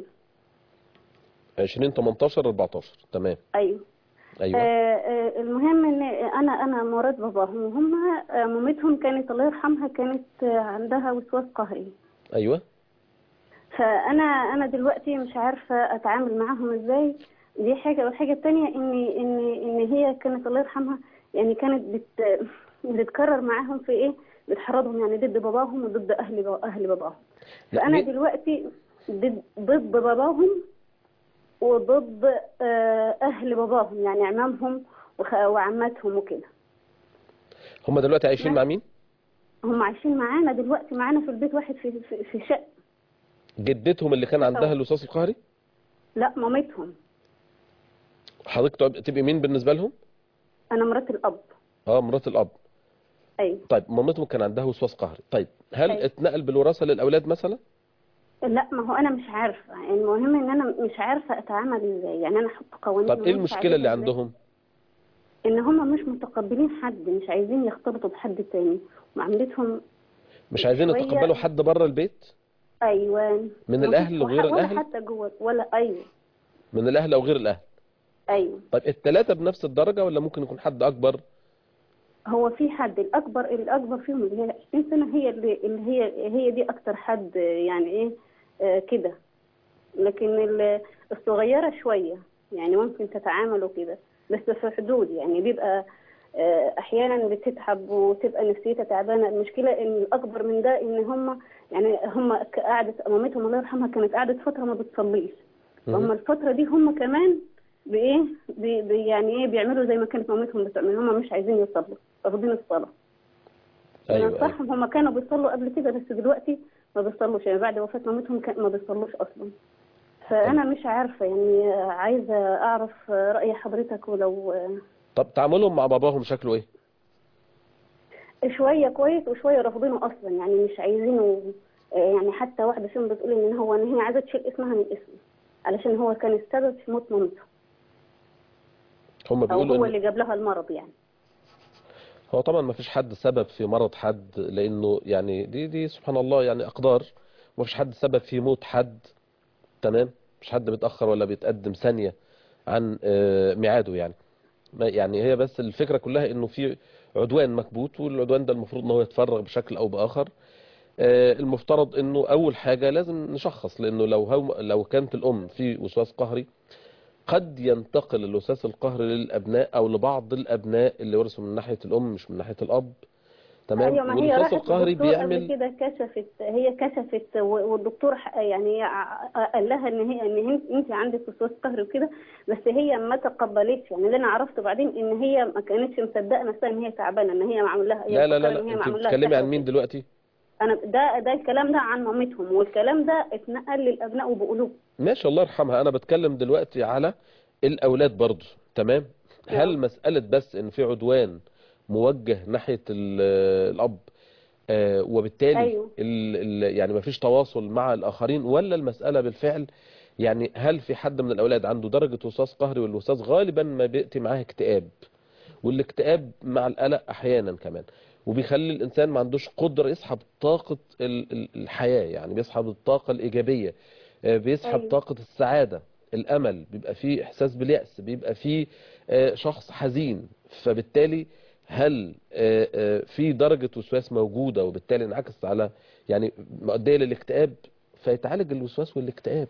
20 18 14 تمام أيوه ايوه آه، آه، المهم ان انا انا مرات باباهم وهم آه، مامتهم كانت الله يرحمها كانت آه، عندها وسواس قهري ايوه فانا انا دلوقتي مش عارفه اتعامل معاهم ازاي دي حاجه والحاجه التانية ان ان ان هي كانت الله يرحمها يعني كانت بت بتتكرر معاهم في ايه بتحرضهم يعني ضد باباهم وضد اهل با- اهل باباهم لا، فانا مين- دلوقتي ضد ضد باباهم وضد آه، اهل باباهم يعني عمامهم وخ- وعماتهم وكده هم دلوقتي عايشين مع مين هم عايشين معانا دلوقتي معانا في البيت واحد في في, في شقه جدتهم اللي كان عندها الوسواس القهري لا مامتهم حضرتك تبقى- تبقي مين بالنسبه لهم انا مرات الاب اه مرات الاب ايوه طيب مامتهم كان عندها وسواس قهري طيب هل أيوة. اتنقل بالوراثه للاولاد مثلا لا ما هو انا مش عارفه المهم ان انا مش عارفه اتعامل ازاي يعني انا احط قوانين طب ايه ومش المشكله اللي عارفة إزاي. عندهم ان هم مش متقبلين حد مش عايزين يختلطوا بحد تاني وعملتهم مش عايزين شوية- يتقبلوا حد بره البيت ايوه من مفيش الاهل وغير ولا الاهل حتى جوه ولا ايوه من الاهل او غير الاهل ايوه طيب الثلاثه بنفس الدرجه ولا ممكن يكون حد اكبر هو في حد الاكبر الاكبر فيهم اللي هي 20 سنه هي اللي, اللي هي هي دي اكتر حد يعني ايه آه كده لكن ال- الصغيره شويه يعني ممكن تتعامل وكده بس في حدود يعني بيبقى آه احيانا بتتعب وتبقى نفسيتها تعبانه المشكله ان الاكبر من ده ان هم يعني هم قعدت مامتهم الله يرحمها كانت قعدت فتره ما بتصليش فهم الفتره دي هم كمان بايه بي بي يعني ايه بيعملوا زي ما كانت مامتهم بتعمل هم مش عايزين يصلوا رافضين الصلاه ايوه, انا أيوة. صح هم كانوا بيصلوا قبل كده بس دلوقتي ما بيصلوش يعني بعد وفاه مامتهم كان ما بيصلوش اصلا فانا مش عارفه يعني عايزه اعرف راي حضرتك ولو طب تعاملهم مع باباهم شكله ايه شويه كويس وشويه رافضينه اصلا يعني مش عايزينه يعني حتى واحده فيهم بتقول ان هو ان هي عايزه تشيل اسمها من اسمه علشان هو كان السبب في موت مامته هم او بيقولوا هو إن اللي جاب لها المرض يعني هو طبعا ما فيش حد سبب في مرض حد لانه يعني دي دي سبحان الله يعني اقدار ما فيش حد سبب في موت حد تمام مش حد بيتاخر ولا بيتقدم ثانيه عن آه، ميعاده يعني ما- يعني هي بس الفكره كلها انه في عدوان مكبوت والعدوان ده المفروض ان هو يتفرغ بشكل او باخر آه، المفترض انه اول حاجه لازم نشخص لانه لو هو لو كانت الام في وسواس قهري قد ينتقل الوسواس القهري للابناء او لبعض الابناء اللي ورثوا من ناحيه الام مش من ناحيه الاب تمام ايوه ما هي والوسواس راحت القهري للدكتور قبل بيعمل كده كشفت هي كشفت و- والدكتور ح- يعني ع- قال لها ان هي ان هي- انت عندك وسواس قهري وكده بس هي ما تقبلتش يعني اللي انا عرفته بعدين ان هي ما كانتش مصدقه نفسها ان هي تعبانه ان هي معمول لها هي لا لا لا, مفكرة إن لا. هي انت معمول لها بتتكلمي عن سحر مين وكده. دلوقتي انا ده ده الكلام ده عن مامتهم والكلام ده اتنقل للابناء وبقولوه ماشي الله يرحمها انا بتكلم دلوقتي على الاولاد برضو تمام هل نعم. مسألة بس ان في عدوان موجه ناحية ال- الاب آه، وبالتالي أيوه. ال ال يعني ما فيش تواصل مع الاخرين ولا المسألة بالفعل يعني هل في حد من الاولاد عنده درجة وسواس قهري والوسواس غالبا ما بيأتي معاه اكتئاب والاكتئاب مع القلق احيانا كمان وبيخلي الانسان ما عندوش قدرة يسحب طاقة ال- ال- الحياة يعني بيسحب الطاقة الايجابية آه، بيسحب أيوه. طاقة السعادة الامل بيبقى فيه احساس باليأس بيبقى فيه آه، شخص حزين فبالتالي هل آه، آه، في درجة وسواس موجودة وبالتالي انعكس على يعني مؤدية للاكتئاب فيتعالج الوسواس والاكتئاب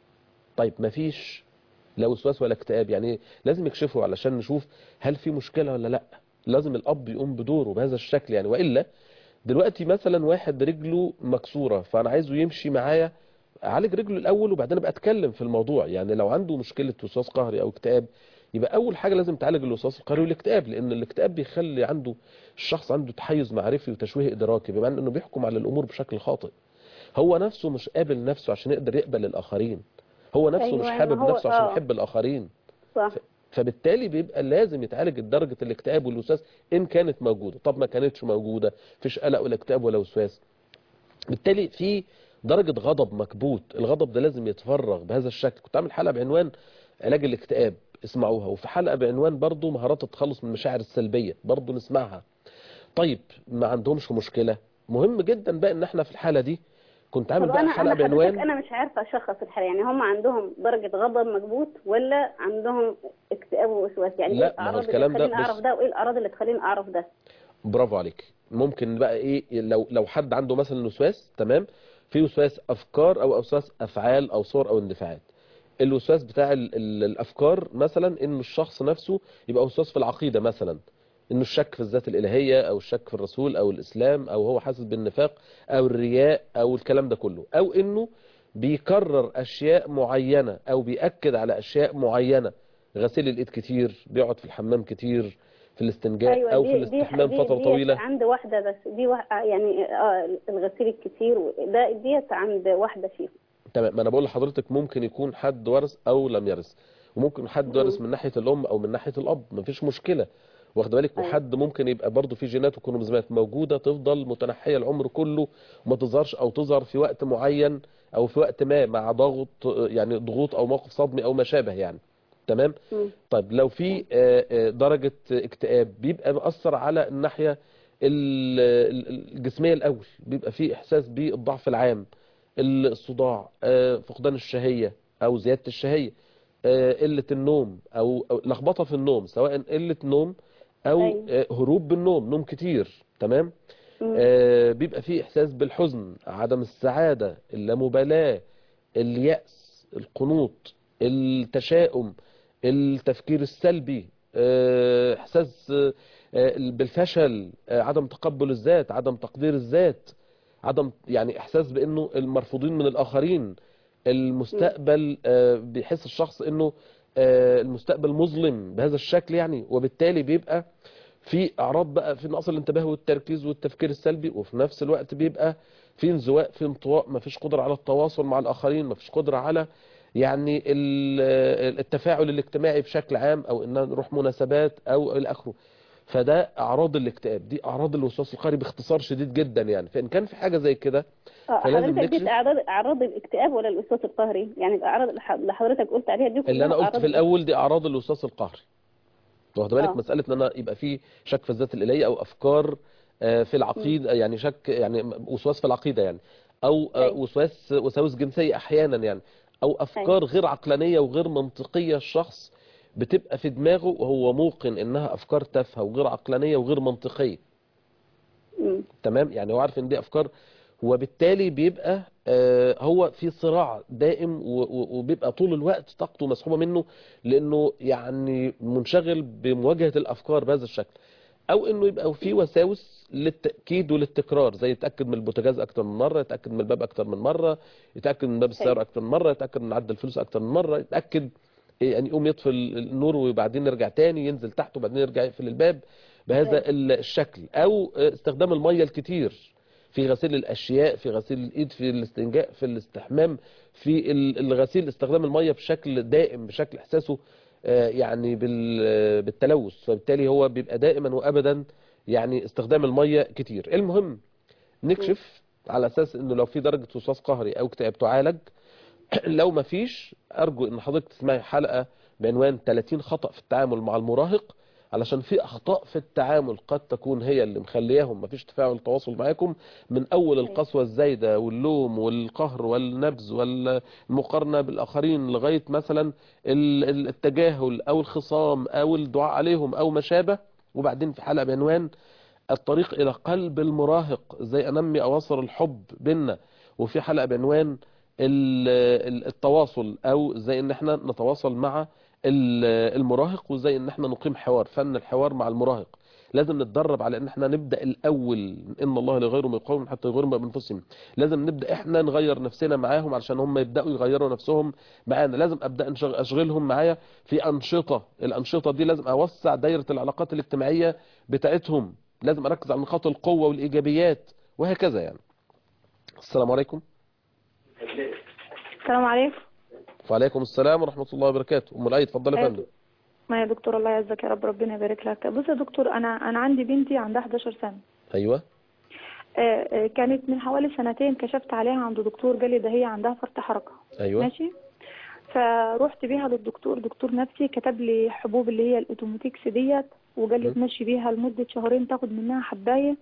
طيب مفيش لا وسواس ولا اكتئاب يعني لازم يكشفوا علشان نشوف هل في مشكلة ولا لا لازم الاب يقوم بدوره بهذا الشكل يعني والا دلوقتي مثلا واحد رجله مكسورة فانا عايزه يمشي معايا اعالج رجله الاول وبعدين ابقى اتكلم في الموضوع يعني لو عنده مشكلة وسواس قهري او اكتئاب يبقى اول حاجة لازم تعالج الوسواس القهري والاكتئاب لان الاكتئاب بيخلي عنده الشخص عنده تحيز معرفي وتشويه ادراكي بمعنى انه بيحكم على الامور بشكل خاطئ هو نفسه مش قابل نفسه عشان يقدر يقبل الاخرين هو نفسه أيوة، مش يعني حابب هو- نفسه عشان آه. يحب الاخرين صح فبالتالي بيبقى لازم يتعالج درجة الاكتئاب والوسواس ان كانت موجودة طب ما كانتش موجودة فيش قلق ولا اكتئاب ولا وسواس بالتالي في درجة غضب مكبوت الغضب ده لازم يتفرغ بهذا الشكل كنت عامل حلقة بعنوان علاج الاكتئاب اسمعوها وفي حلقة بعنوان برضو مهارات التخلص من المشاعر السلبية برضو نسمعها طيب ما عندهمش مشكلة مهم جدا بقى ان احنا في الحالة دي كنت عامل طب بقى انا حلقة انا حضرتك بعنوان انا مش عارفه اشخص الحاله يعني هم عندهم درجه غضب مكبوت ولا عندهم اكتئاب ووسواس يعني لا، ايه ما هو الاعراض الكلام اللي ده تخليني بص. اعرف ده وايه الاعراض اللي تخليني اعرف ده برافو عليك ممكن بقى ايه لو لو حد عنده مثلا وسواس تمام في وسواس افكار او وسواس افعال او صور او اندفاعات الوسواس بتاع ال ال الافكار مثلا انه الشخص نفسه يبقى وسواس في العقيده مثلا انه الشك في الذات الالهيه او الشك في الرسول او الاسلام او هو حاسس بالنفاق او الرياء او الكلام ده كله او انه بيكرر اشياء معينه او بياكد على اشياء معينه غسيل الايد كتير بيقعد في الحمام كتير في الاستنجاء او في الاستحمام دي فتره دي طويله عند واحده بس دي وح... يعني اه الغسيل الكتير و- ده ديت عند واحده فيهم تمام ما انا بقول لحضرتك ممكن يكون حد ورث او لم يرث وممكن حد ورث من ناحيه الام او من ناحيه الاب مفيش مشكله واخد بالك أيوة. وحد ممكن يبقى برضه في جينات وكروموزومات موجوده تفضل متنحيه العمر كله وما تظهرش او تظهر في وقت معين او في وقت ما مع ضغط يعني ضغوط او موقف صدمي او ما شابه يعني تمام مم. طيب لو في آه، آه، درجة اكتئاب بيبقى مأثر على الناحية ال- ال- الجسمية الأول بيبقى في إحساس بالضعف العام الصداع آه، فقدان الشهية أو زيادة الشهية آه، قلة النوم أو أو لخبطة في النوم سواء قلة نوم أو أيوة. آه، هروب بالنوم نوم كتير تمام مم. آه، بيبقى فيه إحساس بالحزن عدم السعادة اللامبالاة اليأس القنوط التشاؤم التفكير السلبي آه، إحساس آه، آه، بالفشل آه، عدم تقبل الذات عدم تقدير الذات عدم يعني إحساس بأنه المرفوضين من الآخرين المستقبل آه، بيحس الشخص أنه آه، المستقبل مظلم بهذا الشكل يعني وبالتالي بيبقى في اعراض بقى في نقص الانتباه والتركيز والتفكير السلبي وفي نفس الوقت بيبقى في انزواء في انطواء ما فيش قدرة على التواصل مع الاخرين ما فيش قدرة على يعني ال- التفاعل الاجتماعي بشكل عام او ان نروح مناسبات او الى اخره فده اعراض الاكتئاب دي اعراض الوسواس القهري باختصار شديد جدا يعني فان كان في حاجة زي كده اه فلازم حضرتك نكشف. دي اعراض اعراض الاكتئاب ولا الوسواس القهري يعني الاعراض اللي ح- اللي حضرتك قلت عليها دي اللي انا كلها قلت أعراض في الاول دي اعراض الوسواس القهري واخد بالك آه. مساله ان انا يبقى في شك في الذات الالهيه او افكار آه، في العقيده يعني شك يعني وسواس في العقيده يعني او آه، أيوة. وسواس وساوس جنسيه احيانا يعني او افكار غير عقلانيه وغير منطقيه الشخص بتبقى في دماغه وهو موقن انها افكار تافهه وغير عقلانيه وغير منطقيه مم. تمام يعني هو عارف ان دي افكار وبالتالي بيبقى آه، هو في صراع دائم و- و- وبيبقى طول الوقت طاقته مسحوبة منه لأنه يعني منشغل بمواجهة الأفكار بهذا الشكل أو إنه يبقى في وساوس للتأكيد وللتكرار زي يتأكد من البوتاجاز أكتر من مرة يتأكد من الباب أكتر من مرة يتأكد من باب السيارة أكتر من مرة يتأكد من عدد الفلوس أكتر من مرة يتأكد يعني يقوم يطفي النور وبعدين يرجع تاني ينزل تحت وبعدين يرجع يقفل الباب بهذا الشكل أو استخدام المية الكتير في غسيل الاشياء في غسيل الايد في الاستنجاء في الاستحمام في ال- الغسيل استخدام الميه بشكل دائم بشكل احساسه آه، يعني بال- بالتلوث فبالتالي هو بيبقى دائما وابدا يعني استخدام الميه كتير المهم نكشف على اساس انه لو في درجه وسواس قهري او اكتئاب تعالج لو ما فيش ارجو ان حضرتك تسمعي حلقه بعنوان 30 خطأ في التعامل مع المراهق علشان في اخطاء في التعامل قد تكون هي اللي مخلياهم ما فيش تفاعل تواصل معاكم من اول القسوه الزايده واللوم والقهر والنبذ والمقارنه بالاخرين لغايه مثلا ال- ال- التجاهل او الخصام او الدعاء عليهم او ما شابه وبعدين في حلقه بعنوان الطريق الى قلب المراهق ازاي انمي اواصر الحب بينا وفي حلقه بعنوان ال- ال- التواصل او ازاي ان احنا نتواصل مع ال- المراهق وازاي ان احنا نقيم حوار فن الحوار مع المراهق لازم نتدرب على ان احنا نبدا الاول ان الله لا يغير من قوم حتى يغيروا ما بانفسهم لازم نبدا احنا نغير نفسنا معاهم علشان هم يبداوا يغيروا نفسهم معانا لازم ابدا انشغ- اشغلهم معايا في انشطه الانشطه دي لازم اوسع دايره العلاقات الاجتماعيه بتاعتهم لازم اركز على نقاط القوه والايجابيات وهكذا يعني السلام عليكم السلام عليكم وعليكم السلام ورحمه الله وبركاته ام الايد اتفضلي يا أيوة. فندم ما يا دكتور الله يعزك يا رب ربنا يبارك لك بص يا دكتور انا انا عندي بنتي عندها 11 سنه ايوه آه، آه، كانت من حوالي سنتين كشفت عليها عند دكتور قال لي ده هي عندها فرط حركه ايوه ماشي فروحت بيها للدكتور دكتور نفسي كتب لي حبوب اللي هي الاوتوماتيكس ديت وقال لي م. تمشي بيها لمده شهرين تاخد منها حبايه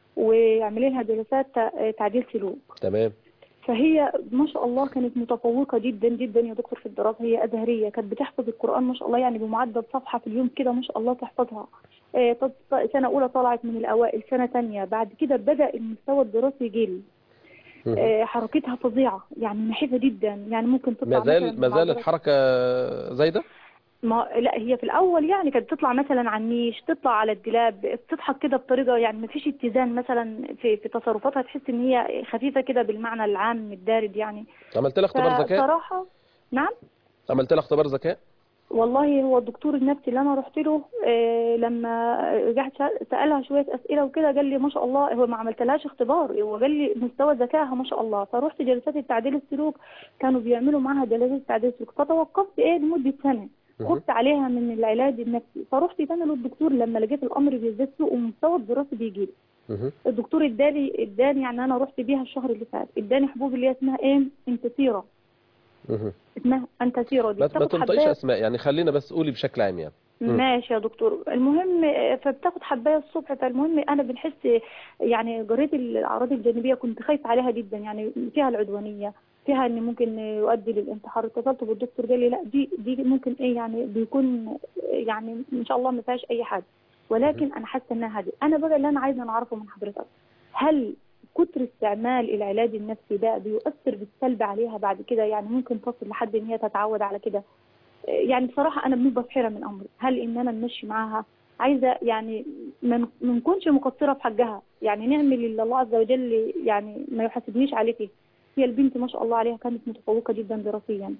واعملي لها جلسات تع- تعديل سلوك تمام فهي ما شاء الله كانت متفوقة جدا جدا يا دكتور في الدراسة هي أزهرية كانت بتحفظ القرآن ما شاء الله يعني بمعدل صفحة في اليوم كده ما شاء الله تحفظها آه، طب سنة أولى طلعت من الأوائل سنة تانية بعد كده بدأ المستوى الدراسي يقل مهم. آه، حركتها فظيعة يعني نحيفة جدا يعني ممكن تطلع ما زال مثلاً ما زال مع درجة- الحركه زايده ما لا هي في الاول يعني كانت تطلع مثلا على النيش تطلع على الدولاب تضحك كده بطريقه يعني ما فيش اتزان مثلا في في تصرفاتها تحس ان هي خفيفه كده بالمعنى العام الدارج يعني عملت لها اختبار ذكاء صراحه نعم عملت لها اختبار ذكاء والله هو الدكتور النفسي اللي انا رحت له آه، لما رجعت سأل- سالها شويه اسئله وكده قال لي ما شاء الله هو ما عملتلهاش اختبار هو قال لي مستوى ذكائها ما شاء الله فرحت جلسات التعديل السلوك كانوا بيعملوا معاها جلسات تعديل السلوك فتوقفت ايه لمده سنه مهم. خفت عليها من العلاج النفسي فرحت تاني للدكتور لما لقيت الامر بيزداد سوء ومستوى الدراسي بيجيب مهم. الدكتور اداني اداني يعني انا رحت بيها الشهر اللي فات اداني حبوب اللي هي اسمها ايه انتسيرا مهم. اسمها انتسيرا دي ما ما بتاخد تنطقيش حبايه اسماء يعني خلينا بس قولي بشكل عام يعني مم. ماشي يا دكتور المهم آه، فبتاخد حبايه الصبح فالمهم انا بنحس يعني قريت الاعراض الجانبيه كنت خايفه عليها جدا يعني فيها العدوانيه فيها ان ممكن يؤدي للانتحار اتصلت بالدكتور قال لي لا دي دي ممكن ايه يعني بيكون يعني ان شاء الله ما فيهاش اي حاجه ولكن انا حاسه انها هذه انا بقى اللي انا عايزه نعرفه من حضرتك هل كتر استعمال العلاج النفسي ده بيؤثر بالسلب عليها بعد كده يعني ممكن تصل لحد ان هي تتعود على كده يعني بصراحة أنا بنبقى بحيرة من أمري هل إن أنا نمشي معاها عايزة يعني ما ن- ما نكونش مقصرة في حقها يعني نعمل اللي الله عز وجل يعني ما يحاسبنيش عليه فيه هي البنت ما شاء الله عليها كانت متفوقة جدا دراسيا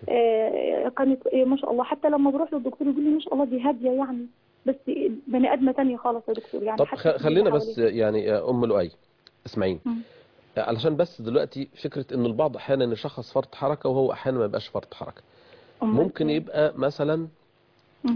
آه، كانت آه، ما شاء الله حتى لما بروح للدكتور يقول لي ما شاء الله دي هادية يعني بس بني آدمة تانية خالص يا دكتور يعني طب حتى خ- في خلينا اللي بس حواليك. يعني يا ام لؤي اسمعين مم. علشان بس دلوقتي فكره ان البعض احيانا يشخص فرط حركه وهو احيانا ما يبقاش فرط حركه أمال ممكن إيه؟ يبقى مثلا مم.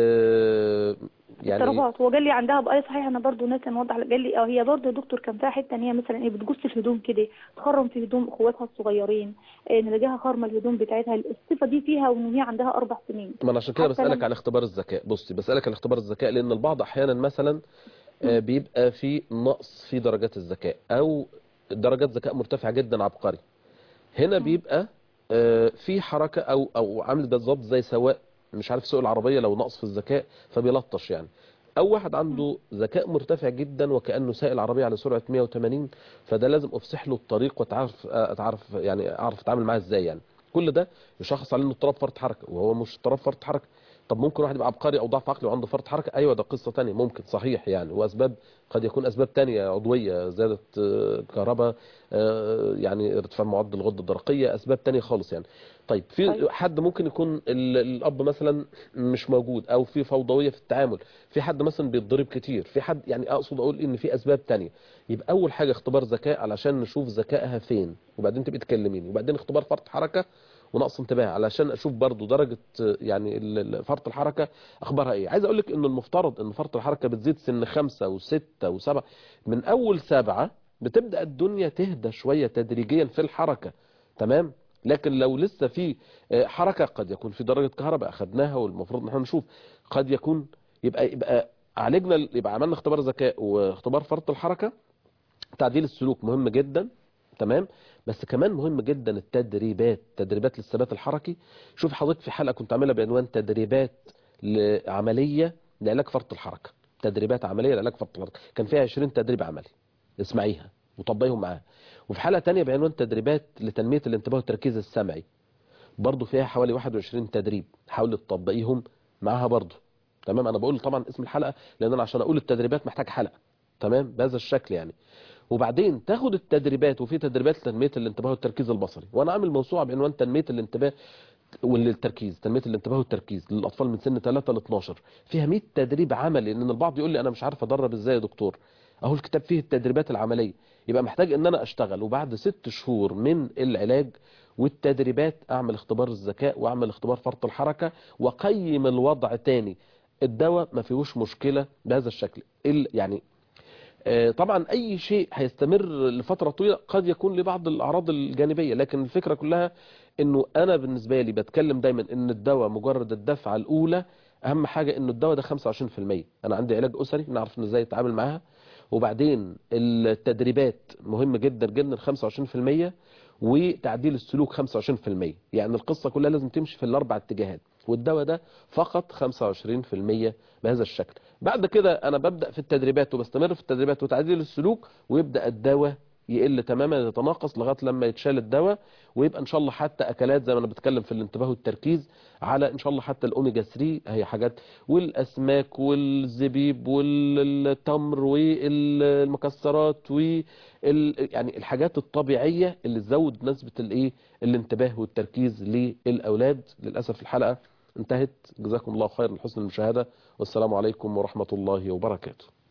آه يعني اضطرابات هو قال لي عندها بقى صحيح انا برضو ناس نوضح قال لي اه هي برضو يا دكتور كان فيها حته ان هي مثلا ايه بتجص الهدوم كده تخرم في هدوم اخواتها الصغيرين إيه نلاقيها خارمه الهدوم بتاعتها الصفه دي فيها وان هي عندها اربع سنين ما انا عشان كده حتى بسالك لما- على اختبار الذكاء بصي بسالك على اختبار الذكاء لان البعض احيانا مثلا آه، بيبقى في نقص في درجات الذكاء او درجات ذكاء مرتفعه جدا عبقري هنا بيبقى آه، في حركه او او عامل بالظبط زي سواق مش عارف سوق العربيه لو نقص في الذكاء فبيلطش يعني او واحد عنده ذكاء مرتفع جدا وكانه سائل عربيه على سرعه 180 فده لازم افسح له الطريق واتعرف اتعرف يعني اعرف اتعامل معاه ازاي يعني كل ده يشخص عليه انه اضطراب فرط حركه وهو مش اضطراب فرط حركه طب ممكن واحد يبقى عبقري او ضعف عقلي وعنده فرط حركه ايوه ده قصه تانية ممكن صحيح يعني واسباب قد يكون اسباب تانية عضويه زياده آه، كهرباء آه، يعني ارتفاع معدل الغده الدرقيه اسباب تانية خالص يعني طيب في طيب. حد ممكن يكون ال- الاب مثلا مش موجود او في فوضويه في التعامل في حد مثلا بيتضرب كتير في حد يعني اقصد اقول ان في اسباب تانية يبقى اول حاجه اختبار ذكاء علشان نشوف ذكائها فين وبعدين تبقي تكلميني وبعدين اختبار فرط حركه ونقص انتباه علشان اشوف برضو درجه آه، يعني ال- ال- فرط الحركه اخبارها ايه عايز اقول لك ان المفترض ان فرط الحركه بتزيد سن خمسة وستة وسبعة من اول سبعة بتبدا الدنيا تهدى شويه تدريجيا في الحركه تمام لكن لو لسه في آه، حركه قد يكون في درجه كهرباء اخذناها والمفروض ان احنا نشوف قد يكون يبقى يبقى عالجنا يبقى عملنا اختبار ذكاء واختبار فرط الحركه تعديل السلوك مهم جدا تمام بس كمان مهم جدا التدريبات تدريبات للثبات الحركي شوف حضرتك في حلقه كنت عاملها بعنوان تدريبات لعمليه لعلاج فرط الحركه تدريبات عمليه لعلاج فرط الحركه كان فيها 20 تدريب عملي اسمعيها وطبقيهم معاها وفي حلقه تانية بعنوان تدريبات لتنميه الانتباه والتركيز السمعي برضو فيها حوالي 21 تدريب حاول تطبقيهم معاها برضو تمام انا بقول طبعا اسم الحلقه لان انا عشان اقول التدريبات محتاج حلقه تمام بهذا الشكل يعني وبعدين تاخد التدريبات وفي تدريبات لتنميه الانتباه والتركيز البصري وانا عامل موسوعه بعنوان تنميه الانتباه والتركيز تنميه الانتباه والتركيز للاطفال من سن 3 ل 12 فيها 100 تدريب عملي لان البعض يقول لي انا مش عارف ادرب ازاي يا دكتور اهو الكتاب فيه التدريبات العمليه يبقى محتاج ان انا اشتغل وبعد ست شهور من العلاج والتدريبات اعمل اختبار الذكاء واعمل اختبار فرط الحركه واقيم الوضع تاني الدواء ما فيهوش مشكله بهذا الشكل ال- يعني آه، طبعا اي شيء هيستمر لفتره طويله قد يكون لبعض الاعراض الجانبيه لكن الفكره كلها انه انا بالنسبه لي بتكلم دايما ان الدواء مجرد الدفعه الاولى اهم حاجه انه الدواء ده 25% انا عندي علاج اسري نعرف إن ازاي اتعامل معاها وبعدين التدريبات مهم جدا جدا 25% وتعديل السلوك 25% يعني القصه كلها لازم تمشي في الاربع اتجاهات والدواء ده فقط 25% بهذا الشكل بعد كده انا ببدا في التدريبات وبستمر في التدريبات وتعديل السلوك ويبدا الدواء يقل تماما يتناقص لغايه لما يتشال الدواء ويبقى ان شاء الله حتى اكلات زي ما انا بتكلم في الانتباه والتركيز على ان شاء الله حتى الاوميجا 3 هي حاجات والاسماك والزبيب والتمر والمكسرات وال يعني الحاجات الطبيعيه اللي تزود نسبه الايه الانتباه والتركيز للاولاد للاسف الحلقه انتهت جزاكم الله خيرا لحسن المشاهده والسلام عليكم ورحمه الله وبركاته